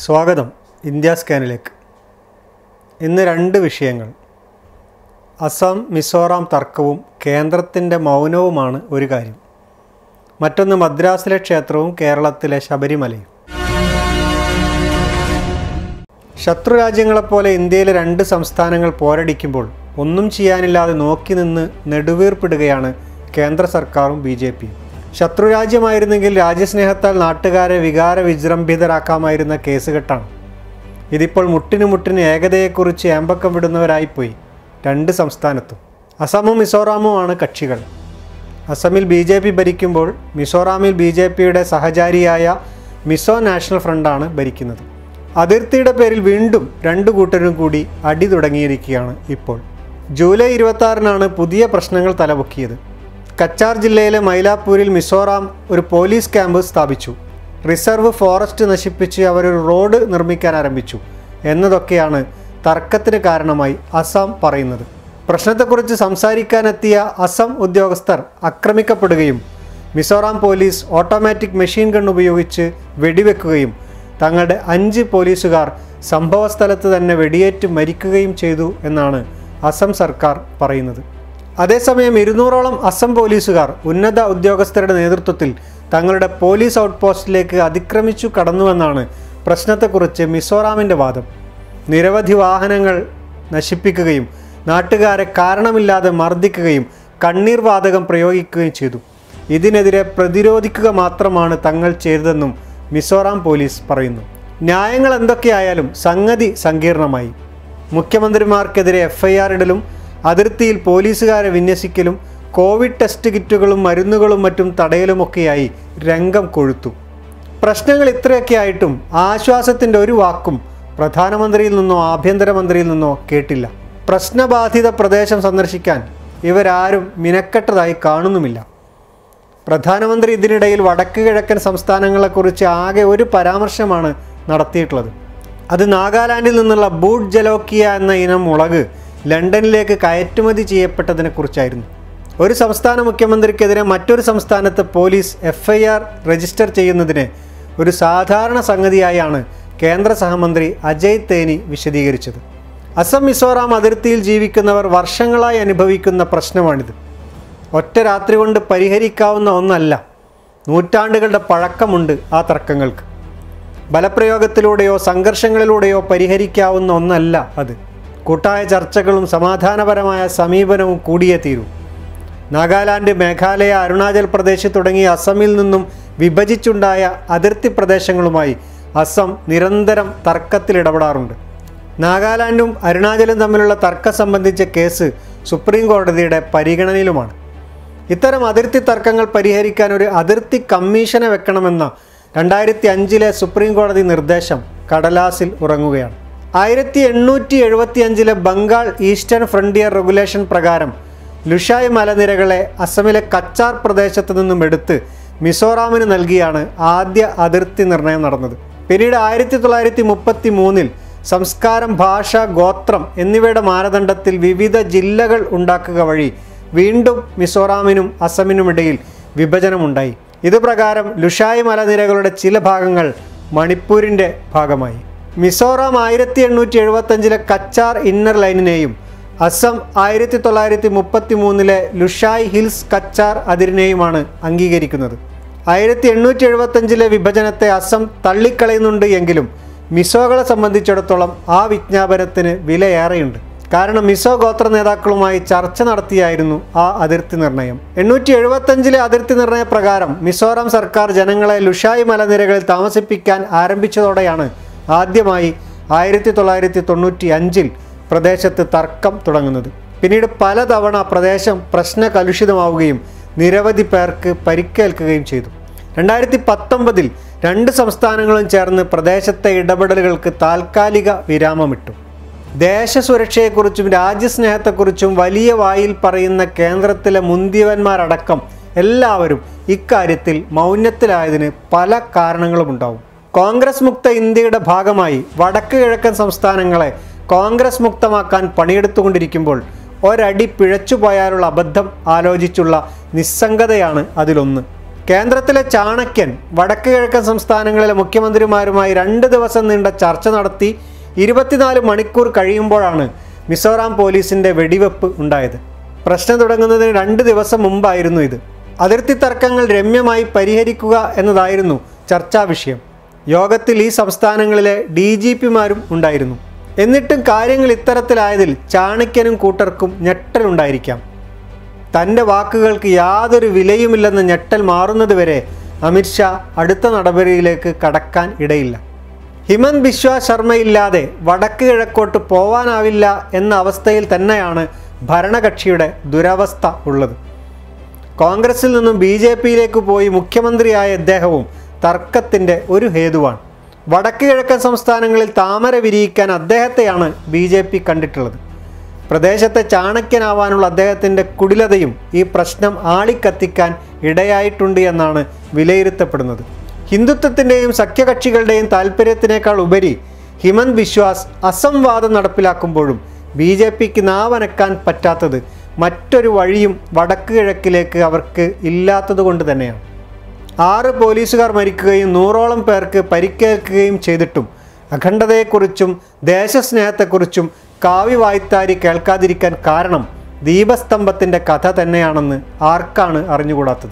സ്വാഗതം ഇന്ത്യ സ്കാനിലേക്ക് ഇന്ന് രണ്ട് വിഷയങ്ങൾ അസം മിസോറാം തർക്കവും കേന്ദ്രത്തിൻ്റെ മൗനവുമാണ് ഒരു കാര്യം മറ്റൊന്ന് മദ്രാസിലെ ക്ഷേത്രവും കേരളത്തിലെ ശബരിമലയും ശത്രുരാജ്യങ്ങളെപ്പോലെ ഇന്ത്യയിലെ രണ്ട് സംസ്ഥാനങ്ങൾ പോരടിക്കുമ്പോൾ ഒന്നും ചെയ്യാനില്ലാതെ നോക്കി നിന്ന് നെടുവീർപ്പിടുകയാണ് കേന്ദ്ര സർക്കാരും ബി ജെ പിയും ശത്രുരാജ്യമായിരുന്നെങ്കിൽ രാജ്യസ്നേഹത്താൽ നാട്ടുകാരെ വികാര വിജൃംഭിതരാക്കാമായിരുന്ന കേസുകെട്ടാണ് ഇതിപ്പോൾ മുട്ടിന് മുട്ടിന് ഏകതയെക്കുറിച്ച് ഏമ്പക്കം വിടുന്നവരായിപ്പോയി രണ്ട് സംസ്ഥാനത്തും അസമും മിസോറാമുമാണ് കക്ഷികൾ അസമിൽ ബി ജെ പി ഭരിക്കുമ്പോൾ മിസോറാമിൽ ബി ജെ പിയുടെ സഹചാരിയായ മിസോ നാഷണൽ ഫ്രണ്ടാണ് ഭരിക്കുന്നത് അതിർത്തിയുടെ പേരിൽ വീണ്ടും രണ്ടു കൂട്ടരും കൂടി അടി തുടങ്ങിയിരിക്കുകയാണ് ഇപ്പോൾ ജൂലൈ ഇരുപത്തി പുതിയ പ്രശ്നങ്ങൾ തലപൊക്കിയത് കച്ചാർ ജില്ലയിലെ മൈലാപ്പൂരിൽ മിസോറാം ഒരു പോലീസ് ക്യാമ്പ് സ്ഥാപിച്ചു റിസർവ് ഫോറസ്റ്റ് നശിപ്പിച്ച് അവരൊരു റോഡ് നിർമ്മിക്കാൻ ആരംഭിച്ചു എന്നതൊക്കെയാണ് തർക്കത്തിന് കാരണമായി അസം പറയുന്നത് പ്രശ്നത്തെക്കുറിച്ച് സംസാരിക്കാനെത്തിയ അസം ഉദ്യോഗസ്ഥർ ആക്രമിക്കപ്പെടുകയും Mizoram police automatic machine gun ഉപയോഗിച്ച് വെടിവെക്കുകയും തങ്ങളുടെ അഞ്ച് പോലീസുകാർ സംഭവസ്ഥലത്ത് തന്നെ വെടിയേറ്റ് മരിക്കുകയും ചെയ്തു എന്നാണ് അസം സർക്കാർ പറയുന്നത് അതേസമയം ഇരുന്നൂറോളം അസം പോലീസുകാർ ഉന്നത ഉദ്യോഗസ്ഥരുടെ നേതൃത്വത്തിൽ തങ്ങളുടെ പോലീസ് ഔട്ട് പോസ്റ്റിലേക്ക് അതിക്രമിച്ചു കടന്നുവെന്നാണ് പ്രശ്നത്തെക്കുറിച്ച് മിസോറാമിൻ്റെ വാദം നിരവധി വാഹനങ്ങൾ നശിപ്പിക്കുകയും നാട്ടുകാരെ കാരണമില്ലാതെ മർദ്ദിക്കുകയും കണ്ണീർ വാതകം പ്രയോഗിക്കുകയും ചെയ്തു ഇതിനെതിരെ പ്രതിരോധിക്കുക മാത്രമാണ് തങ്ങൾ ചെയ്തതെന്നും മിസോറാം പോലീസ് പറയുന്നു ന്യായങ്ങൾ എന്തൊക്കെയായാലും സംഗതി സങ്കീർണമായി മുഖ്യമന്ത്രിമാർക്കെതിരെ എഫ്ഐആർ ഇടലും അതിർത്തിയിൽ പോലീസുകാരെ വിന്യസിക്കലും കോവിഡ് ടെസ്റ്റ് കിറ്റുകളും മരുന്നുകളും മറ്റും തടയലുമൊക്കെയായി രംഗം കൊഴുത്തു പ്രശ്നങ്ങൾ ഇത്രയൊക്കെ ആയിട്ടും ആശ്വാസത്തിൻ്റെ ഒരു വാക്കും പ്രധാനമന്ത്രിയിൽ നിന്നോ ആഭ്യന്തരമന്ത്രിയിൽ നിന്നോ കേട്ടില്ല പ്രശ്നബാധിത പ്രദേശം സന്ദർശിക്കാൻ ഇവരാരും മിനക്കെട്ടതായി കാണുന്നുമില്ല പ്രധാനമന്ത്രി ഇതിനിടയിൽ വടക്ക് കിഴക്കൻ സംസ്ഥാനങ്ങളെക്കുറിച്ച് ആകെ ഒരു പരാമർശമാണ് നടത്തിയിട്ടുള്ളത് അത് നാഗാലാൻഡിൽ നിന്നുള്ള ബൂട്ട് ജലോക്കിയ എന്ന ഇനം മുളക് ലണ്ടനിലേക്ക് കയറ്റുമതി ചെയ്യപ്പെട്ടതിനെക്കുറിച്ചായിരുന്നു ഒരു സംസ്ഥാന മുഖ്യമന്ത്രിക്കെതിരെ മറ്റൊരു സംസ്ഥാനത്ത് police F I R register ചെയ്യുന്നതിനെ ഒരു സാധാരണ സംഗതിയായാണ് കേന്ദ്ര സഹമന്ത്രി അജയ് തേനി വിശദീകരിച്ചത് അസം മിസോറാം അതിർത്തിയിൽ ജീവിക്കുന്നവർ വർഷങ്ങളായി അനുഭവിക്കുന്ന പ്രശ്നമാണിത് ഒറ്റ രാത്രി കൊണ്ട് പരിഹരിക്കാവുന്ന ഒന്നല്ല നൂറ്റാണ്ടുകളുടെ പഴക്കമുണ്ട് ആ തർക്കങ്ങൾക്ക് ബലപ്രയോഗത്തിലൂടെയോ സംഘർഷങ്ങളിലൂടെയോ പരിഹരിക്കാവുന്ന ഒന്നല്ല അത് കൂട്ടായ ചർച്ചകളും സമാധാനപരമായ സമീപനവും കൂടിയേ തീരൂ നാഗാലാൻഡ് മേഘാലയ അരുണാചൽ പ്രദേശ് തുടങ്ങിയ അസമിൽ നിന്നും വിഭജിച്ചുണ്ടായ അതിർത്തി പ്രദേശങ്ങളുമായി അസം നിരന്തരം തർക്കത്തിലിടപെടാറുണ്ട് നാഗാലാൻഡും അരുണാചലും തമ്മിലുള്ള തർക്കം സംബന്ധിച്ച കേസ് സുപ്രീം കോടതിയുടെ പരിഗണനയിലുമാണ് ഇത്തരം അതിർത്തി തർക്കങ്ങൾ പരിഹരിക്കാൻ ഒരു അതിർത്തി കമ്മീഷനെ വെക്കണമെന്ന രണ്ടായിരത്തി അഞ്ചിലെ സുപ്രീം കോടതി നിർദ്ദേശം കടലാസിൽ ഉറങ്ങുകയാണ് ആയിരത്തി എണ്ണൂറ്റി എഴുപത്തി അഞ്ചിലെ ബംഗാൾ ഈസ്റ്റേൺ ഫ്രണ്ടിയർ റെഗുലേഷൻ പ്രകാരം ലുഷായ് മലനിരകളെ അസമിലെ കച്ചാർ പ്രദേശത്തു നിന്നും എടുത്ത് മിസോറാമിന് നൽകിയാണ് ആദ്യ അതിർത്തി നിർണയം നടന്നത് പിന്നീട് ആയിരത്തി തൊള്ളായിരത്തി മുപ്പത്തി മൂന്നിൽ സംസ്കാരം ഭാഷ ഗോത്രം എന്നിവയുടെ മാനദണ്ഡത്തിൽ വിവിധ ജില്ലകൾ ഉണ്ടാക്കുക വഴി വീണ്ടും മിസോറാമിനും അസമിനുമിടയിൽ വിഭജനമുണ്ടായി ഇതുപ്രകാരം ലുഷായ് മലനിരകളുടെ ചില ഭാഗങ്ങൾ മണിപ്പൂരിൻ്റെ ഭാഗമായി മിസോറാം ആയിരത്തി എണ്ണൂറ്റി എഴുപത്തഞ്ചിലെ കച്ചാർ ഇന്നർ ലൈനിനെയും അസം ആയിരത്തി തൊള്ളായിരത്തി മുപ്പത്തി മൂന്നിലെ ലുഷായ് ഹിൽസ് കച്ചാർ അതിരിനെയുമാണ് അംഗീകരിക്കുന്നത് ആയിരത്തി എണ്ണൂറ്റി എഴുപത്തഞ്ചിലെ വിഭജനത്തെ അസം തള്ളിക്കളയുന്നുണ്ട് എങ്കിലും മിസോകളെ സംബന്ധിച്ചിടത്തോളം ആ വിജ്ഞാപനത്തിന് വിലയേറെയുണ്ട് കാരണം മിസോ ഗോത്ര നേതാക്കളുമായി ചർച്ച നടത്തിയായിരുന്നു ആ അതിർത്തി നിർണയം എണ്ണൂറ്റി എഴുപത്തഞ്ചിലെ അതിർത്തി നിർണയ പ്രകാരം മിസോറാം സർക്കാർ ജനങ്ങളെ ലുഷായ് മലനിരകളിൽ താമസിപ്പിക്കാൻ ആരംഭിച്ചതോടെയാണ് ആദ്യമായി ആയിരത്തി തൊള്ളായിരത്തി തൊണ്ണൂറ്റി അഞ്ചിൽ പ്രദേശത്ത് തർക്കം തുടങ്ങുന്നത് പിന്നീട് പലതവണ പ്രദേശം പ്രശ്ന കലുഷിതമാവുകയും നിരവധി പേർക്ക് പരിക്കേൽക്കുകയും ചെയ്തു രണ്ടായിരത്തി പത്തൊമ്പതിൽ രണ്ട് സംസ്ഥാനങ്ങളും ചേർന്ന് പ്രദേശത്തെ ഇടപെടലുകൾക്ക് താൽക്കാലിക വിരാമമിട്ടു ദേശസുരക്ഷയെക്കുറിച്ചും രാജ്യസ്നേഹത്തെക്കുറിച്ചും വലിയ വായിൽ പറയുന്ന കേന്ദ്രത്തിലെ മുന്തിയവന്മാരടക്കം എല്ലാവരും ഇക്കാര്യത്തിൽ മൗനത്തിലായതിന് പല കാരണങ്ങളുമുണ്ടാവും കോൺഗ്രസ് മുക്ത ഇന്ത്യയുടെ ഭാഗമായി വടക്ക് കിഴക്കൻ സംസ്ഥാനങ്ങളെ കോൺഗ്രസ് മുക്തമാക്കാൻ പണിയെടുത്തുകൊണ്ടിരിക്കുമ്പോൾ ഒരടി പിഴച്ചുപോയാലുള്ള അബദ്ധം ആലോചിച്ചുള്ള നിസ്സംഗതയാണ് അതിലൊന്ന് കേന്ദ്രത്തിലെ ചാണക്യൻ വടക്ക് കിഴക്കൻ സംസ്ഥാനങ്ങളിലെ മുഖ്യമന്ത്രിമാരുമായി രണ്ട് ദിവസം നീണ്ട ചർച്ച നടത്തി ഇരുപത്തിനാല് മണിക്കൂർ കഴിയുമ്പോഴാണ് മിസോറാം പോലീസിൻ്റെ വെടിവെപ്പ് ഉണ്ടായത് പ്രശ്നം തുടങ്ങുന്നതിന് രണ്ട് ദിവസം മുമ്പായിരുന്നു ഇത് അതിർത്തി തർക്കങ്ങൾ രമ്യമായി പരിഹരിക്കുക എന്നതായിരുന്നു ചർച്ചാ വിഷയം യോഗത്തിൽ ഈ സംസ്ഥാനങ്ങളിലെ ഡി ജി പിമാരും ഉണ്ടായിരുന്നു എന്നിട്ടും കാര്യങ്ങൾ ഇത്തരത്തിലായതിൽ ചാണക്യനും കൂട്ടർക്കും ഞെട്ടലുണ്ടായിരിക്കാം തൻ്റെ വാക്കുകൾക്ക് യാതൊരു വിലയുമില്ലെന്ന ഞെട്ടൽ മാറുന്നതുവരെ അമിത്ഷാ അടുത്ത നടപടിയിലേക്ക് കടക്കാൻ ഇടയില്ല ഹിമന്ത് ബിശ്വ ശർമ്മയില്ലാതെ വടക്ക് കിഴക്കോട്ട് പോവാനാവില്ല എന്ന അവസ്ഥയിൽ തന്നെയാണ് ഭരണകക്ഷിയുടെ ദുരവസ്ഥ ഉള്ളത് കോൺഗ്രസിൽ നിന്നും ബി ജെ പിയിലേക്ക് പോയി മുഖ്യമന്ത്രിയായ ഇദ്ദേഹവും തർക്കത്തിൻ്റെ ഒരു ഹേതുവാണ് വടക്ക് കിഴക്കൻ സംസ്ഥാനങ്ങളിൽ താമര വിരിയിക്കാൻ അദ്ദേഹത്തെയാണ് ബി ജെ പി കണ്ടിട്ടുള്ളത് പ്രദേശത്തെ ചാണക്യനാവാനുള്ള അദ്ദേഹത്തിൻ്റെ കുടിലതയും ഈ പ്രശ്നം ആളിക്കത്തിക്കാൻ ഇടയായിട്ടുണ്ട് എന്നാണ് വിലയിരുത്തപ്പെടുന്നത് ഹിന്ദുത്വത്തിൻ്റെയും സഖ്യകക്ഷികളുടെയും താല്പര്യത്തിനേക്കാൾ ഉപരി ഹിമന്ത് ബിശ്വാസ് അസംവാദം നടപ്പിലാക്കുമ്പോഴും ബി ജെ പിക്ക് നാവനക്കാൻ പറ്റാത്തത് മറ്റൊരു വഴിയും വടക്ക് കിഴക്കിലേക്ക് അവർക്ക് ഇല്ലാത്തതുകൊണ്ട് തന്നെയാണ് ആറ് പോലീസുകാർ മരിക്കുകയും നൂറോളം പേർക്ക് പരിക്കേൽക്കുകയും ചെയ്തിട്ടും അഖണ്ഡതയെക്കുറിച്ചും ദേശസ്നേഹത്തെക്കുറിച്ചും കാവ്യ വായ്ത്താരി കേൾക്കാതിരിക്കാൻ കാരണം ദീപസ്തംഭത്തിൻ്റെ കഥ തന്നെയാണെന്ന് ആർക്കാണ് അറിഞ്ഞുകൂടാത്തത്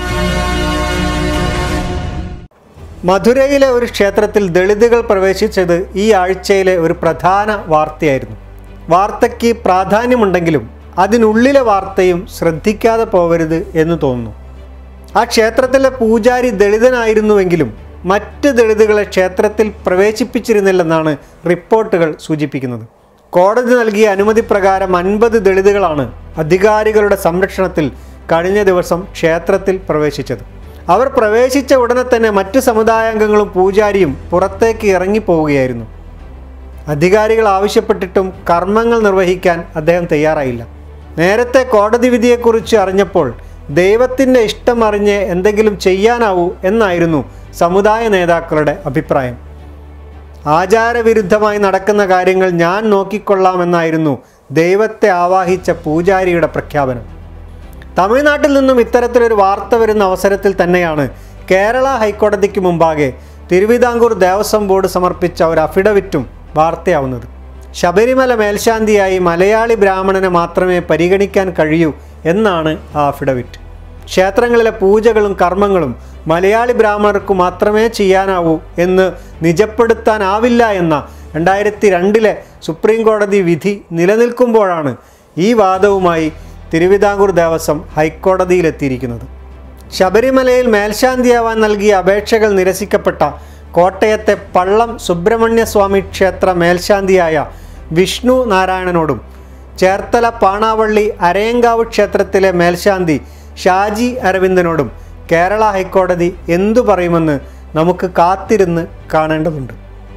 മധുരയിലെ ഒരു ക്ഷേത്രത്തിൽ ദളിതുകൾ പ്രവേശിച്ചത് ഈ ആഴ്ചയിലെ ഒരു പ്രധാന വാർത്തയായിരുന്നു വാർത്തയ്ക്ക് പ്രാധാന്യമുണ്ടെങ്കിലും അതിനുള്ളിലെ വാർത്തയും ശ്രദ്ധിക്കാതെ പോകരുത് എന്ന് തോന്നുന്നു ആ ക്ഷേത്രത്തിലെ പൂജാരി ദളിതനായിരുന്നുവെങ്കിലും മറ്റ് ദളിതുകളെ ക്ഷേത്രത്തിൽ പ്രവേശിപ്പിച്ചിരുന്നില്ലെന്നാണ് റിപ്പോർട്ടുകൾ സൂചിപ്പിക്കുന്നത് കോടതി നൽകിയ അനുമതി പ്രകാരം അൻപത് ദളിതുകളാണ് അധികാരികളുടെ സംരക്ഷണത്തിൽ കഴിഞ്ഞ ദിവസം ക്ഷേത്രത്തിൽ പ്രവേശിച്ചത് അവർ പ്രവേശിച്ച ഉടനെ തന്നെ മറ്റ് സമുദായാംഗങ്ങളും പൂജാരിയും പുറത്തേക്ക് ഇറങ്ങിപ്പോവുകയായിരുന്നു അധികാരികൾ ആവശ്യപ്പെട്ടിട്ടും കർമ്മങ്ങൾ നിർവഹിക്കാൻ അദ്ദേഹം തയ്യാറായില്ല നേരത്തെ കോടതി വിധിയെക്കുറിച്ച് അറിഞ്ഞപ്പോൾ ദൈവത്തിൻ്റെ ഇഷ്ടം അറിഞ്ഞ് എന്തെങ്കിലും ചെയ്യാനാവൂ എന്നായിരുന്നു സമുദായ നേതാക്കളുടെ അഭിപ്രായം ആചാരവിരുദ്ധമായി നടക്കുന്ന കാര്യങ്ങൾ ഞാൻ നോക്കിക്കൊള്ളാമെന്നായിരുന്നു ദൈവത്തെ ആവാഹിച്ച പൂജാരിയുടെ പ്രഖ്യാപനം തമിഴ്നാട്ടിൽ നിന്നും ഇത്തരത്തിലൊരു വാർത്ത വരുന്ന അവസരത്തിൽ തന്നെയാണ് കേരള ഹൈക്കോടതിക്ക് മുമ്പാകെ തിരുവിതാംകൂർ ദേവസ്വം ബോർഡ് സമർപ്പിച്ച ഒരു അഫിഡവിറ്റും വാർത്തയാവുന്നത് ശബരിമല മേൽശാന്തിയായി മലയാളി ബ്രാഹ്മണനെ മാത്രമേ പരിഗണിക്കാൻ കഴിയൂ എന്നാണ് ആ അഫിഡവിറ്റ് ക്ഷേത്രങ്ങളിലെ പൂജകളും കർമ്മങ്ങളും മലയാളി ബ്രാഹ്മണർക്ക് മാത്രമേ ചെയ്യാനാവൂ എന്ന് നിജപ്പെടുത്താനാവില്ല എന്ന രണ്ടായിരത്തി രണ്ടിലെ സുപ്രീം കോടതി വിധി നിലനിൽക്കുമ്പോഴാണ് ഈ വാദവുമായി തിരുവിതാംകൂർ ദേവസ്വം ഹൈക്കോടതിയിലെത്തിയിരിക്കുന്നത് ശബരിമലയിൽ മേൽശാന്തിയാവാൻ നൽകിയ അപേക്ഷകൾ നിരസിക്കപ്പെട്ട കോട്ടയത്തെ പള്ളം സുബ്രഹ്മണ്യ സ്വാമി ക്ഷേത്ര മേൽശാന്തിയായ വിഷ്ണു നാരായണനോടും ചേർത്തല പാണാവള്ളി അരയങ്കാവ് ക്ഷേത്രത്തിലെ മേൽശാന്തി ഷാജി അരവിന്ദനോടും കേരള ഹൈക്കോടതി എന്തു പറയുമെന്ന് നമുക്ക് കാത്തിരുന്ന് കാണേണ്ടതുണ്ട്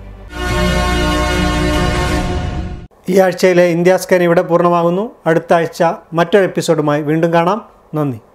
ഈ ആഴ്ചയിലെ ഇന്ത്യ സ്കാൻ ഇവിടെ പൂർണ്ണമാകുന്നു അടുത്ത ആഴ്ച മറ്റൊരു എപ്പിസോഡുമായി വീണ്ടും കാണാം നന്ദി